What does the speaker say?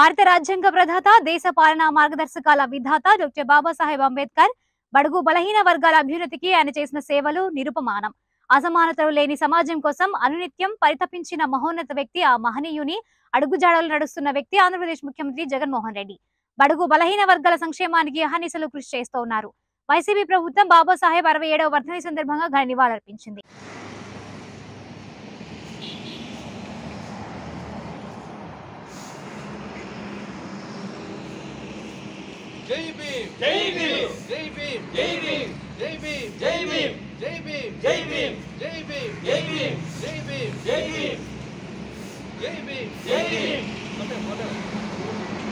భారత రాజ్యాంగ ప్రధాత దేశ పాలనా మార్గదర్శకాల విధాత డాక్టర్ బాబాసాహెబ్ అంబేద్కర్ బడుగు బలహీన వర్గాల అభ్యున్నతికి ఆయన చేసిన సేవలు నిరుపమానం అసమానతలు లేని సమాజం కోసం అనునిత్యం పరితపించిన మహోన్నత వ్యక్తి ఆ మహనీయుని అడుగుజాడలు నడుస్తున్న వ్యక్తి ఆంధ్రప్రదేశ్ ముఖ్యమంత్రి జగన్మోహన్ రెడ్డి బడుగు బలహీన వర్గాల సంక్షేమానికి అహర్నిశలు కృషి చేస్తూ ఉన్నారు వైసీపీ ప్రభుత్వం బాబాసాహెబ్ అరవై ఏడవ వర్ధని సందర్భంగా ఘన నివాళులర్పించింది జై భీమ్ జై భీమ్ జై భీమ్ జై భీమ్ జై భీమ్ జై భీమ్ జై భీమ్ జై భీమ్ జై భీమ్ జై భీమ్ జై భీమ్ జై భీమ్ జై భీమ్ జై భీమ్ కొట్టే, కొట్టే.